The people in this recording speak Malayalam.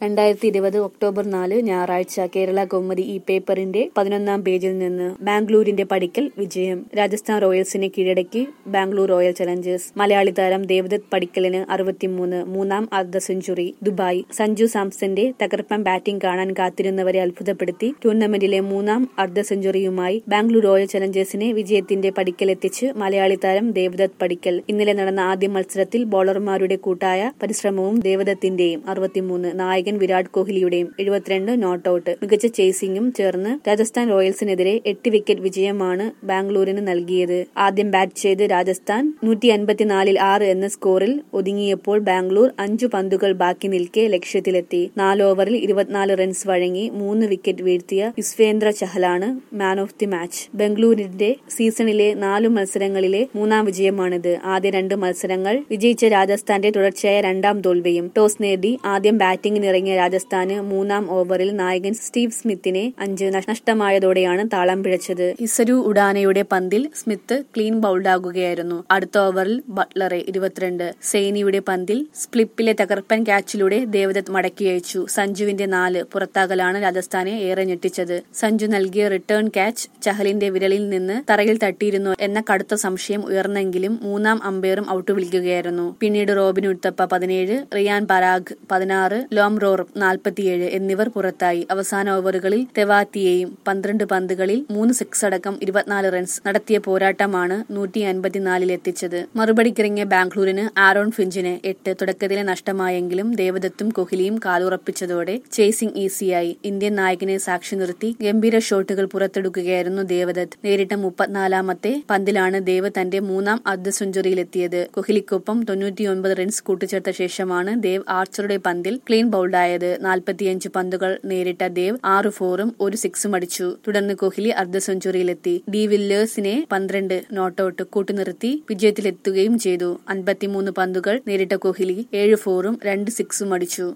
രണ്ടായിരത്തി ഇരുപത് ഒക്ടോബർ നാല് ഞായറാഴ്ച കേരള കൗമുദി ഈ പേപ്പറിന്റെ പതിനൊന്നാം പേജിൽ നിന്ന് ബാംഗ്ലൂരിന്റെ പടിക്കൽ വിജയം രാജസ്ഥാൻ റോയൽസിനെ കീഴടക്കി ബാംഗ്ലൂർ റോയൽ ചലഞ്ചേഴ്സ് മലയാളി താരം ദേവദത്ത് പടിക്കലിന് അറുപത്തിമൂന്ന് മൂന്നാം അർദ്ധ സെഞ്ചുറി ദുബായ് സഞ്ജു സാംസന്റെ തകർപ്പൻ ബാറ്റിംഗ് കാണാൻ കാത്തിരുന്നവരെ അത്ഭുതപ്പെടുത്തി ടൂർണമെന്റിലെ മൂന്നാം അർദ്ധ സെഞ്ചുറിയുമായി ബാംഗ്ലൂർ റോയൽ ചലഞ്ചേഴ്സിനെ വിജയത്തിന്റെ പടിക്കലെത്തിച്ച് മലയാളി താരം ദേവദത്ത് പടിക്കൽ ഇന്നലെ നടന്ന ആദ്യ മത്സരത്തിൽ ബോളർമാരുടെ കൂട്ടായ പരിശ്രമവും ദേവദത്തിന്റെയും അറുപത്തിമൂന്ന് നായകൻ വിരാട് കോഹ്ലിയുടെയും എഴുപത്തിരണ്ട് നോട്ട് ഔട്ട് മികച്ച ചേസിംഗും ചേർന്ന് രാജസ്ഥാൻ റോയൽസിനെതിരെ എട്ട് വിക്കറ്റ് വിജയമാണ് ബാംഗ്ലൂരിന് നൽകിയത് ആദ്യം ബാറ്റ് ചെയ്ത് രാജസ്ഥാൻ നൂറ്റി അൻപത്തിനാലിൽ ആറ് എന്ന സ്കോറിൽ ഒതുങ്ങിയപ്പോൾ ബാംഗ്ലൂർ അഞ്ചു പന്തുകൾ ബാക്കി നിൽക്കെ ലക്ഷ്യത്തിലെത്തി നാല് ഓവറിൽ ഇരുപത്തിനാല് റൺസ് വഴങ്ങി മൂന്ന് വിക്കറ്റ് വീഴ്ത്തിയ യുസ്വേന്ദ്ര ചഹലാണ് മാൻ ഓഫ് ദി മാച്ച് ബംഗളൂരിന്റെ സീസണിലെ നാലു മത്സരങ്ങളിലെ മൂന്നാം വിജയമാണിത് ആദ്യ രണ്ട് മത്സരങ്ങൾ വിജയിച്ച രാജസ്ഥാന്റെ തുടർച്ചയായ രണ്ടാം തോൽവിയും ടോസ് നേടി ആദ്യം ബാറ്റിംഗിനിറങ്ങിയ രാജസ്ഥാന് മൂന്നാം ഓവറിൽ നായകൻ സ്റ്റീവ് സ്മിത്തിനെ അഞ്ച് നഷ്ടമായതോടെയാണ് താളം പിഴച്ചത് ഇസരു ഉഡാനയുടെ പന്തിൽ സ്മിത്ത് ക്ലീൻ ബൌൾഡാകുകയായിരുന്നു അടുത്ത ഓവറിൽ ബട്ട്ലറെ ഇരുപത്തിരണ്ട് സെയ്നിയുടെ പന്തിൽ സ്പ്ലിപ്പിലെ തകർപ്പൻ ക്യാച്ചിലൂടെ ദേവദത്ത് മടക്കി അയച്ചു സഞ്ജുവിന്റെ നാല് പുറത്താകലാണ് രാജസ്ഥാനെ ഏറെ ഞെട്ടിച്ചത് സഞ്ജു നൽകിയ റിട്ടേൺ ക്യാച്ച് ചഹലിന്റെ വിരലിൽ നിന്ന് തറയിൽ തട്ടിയിരുന്നു എന്ന കടുത്ത സംശയം ഉയർന്നെങ്കിലും മൂന്നാം അമ്പയറും ഔട്ട് വിളിക്കുകയായിരുന്നു പിന്നീട് റോബിൻ ഉത്തപ്പ പതിനേഴ് റിയാൻ പരാഗ് പതിനാറ് ലോം റോർ നാൽപ്പത്തിയേഴ് എന്നിവർ പുറത്തായി അവസാന ഓവറുകളിൽ തെവാത്തിയെയും പന്ത്രണ്ട് പന്തുകളിൽ മൂന്ന് സിക്സ് അടക്കം ഇരുപത്തിനാല് റൺസ് നടത്തിയ പോരാട്ടമാണ് നൂറ്റി അൻപത്തിനാലിൽ എത്തിച്ചത് മറുപടിക്കിറങ്ങിയ ബാംഗ്ലൂരിന് ആരോൺ ഫിഞ്ചിന് എട്ട് തുടക്കത്തിലെ നഷ്ടമായെങ്കിലും ദേവദത്തും കോഹ്ലിയും കാലുറപ്പിച്ചതോടെ ചേസിംഗ് ഈസിയായി ഇന്ത്യൻ നായകനെ സാക്ഷി നിർത്തി ഗംഭീര ഷോട്ടുകൾ പുറത്തെടുക്കുകയായിരുന്നു ദേവദത്ത് നേരിട്ട മുപ്പത്തിനാലാമത്തെ പന്തിലാണ് ദേവ് തന്റെ മൂന്നാം അർദ്ധ സെഞ്ചുറിയിലെത്തിയത് കോഹ്ലിക്കൊപ്പം തൊണ്ണൂറ്റിയൊൻപത് റൺസ് കൂട്ടിച്ചേർത്ത ശേഷമാണ് ദേവ് ആർച്ചറുടെ പന്തിൽ ക്ലീൻ ബൌൾഡായത് നാൽപ്പത്തിയഞ്ച് പന്തുകൾ നേരിട്ട ദേവ് ആറ് ഫോറും ഒരു സിക്സും അടിച്ചു തുടർന്ന് കോഹ്ലി അർദ്ധ സെഞ്ചുറിയിലെത്തി ഡി വില്ലേഴ്സിനെ പന്ത്രണ്ട് നോട്ടൌട്ട് കൂട്ടുനിർത്തി വിജയത്തിലെത്തുകയും ചെയ്തു അൻപത്തിമൂന്ന് പന്തുകൾ നേരിട്ട കോഹ്ലി ഏഴ് ഫോറും രണ്ട് സിക്സും അടിച്ചു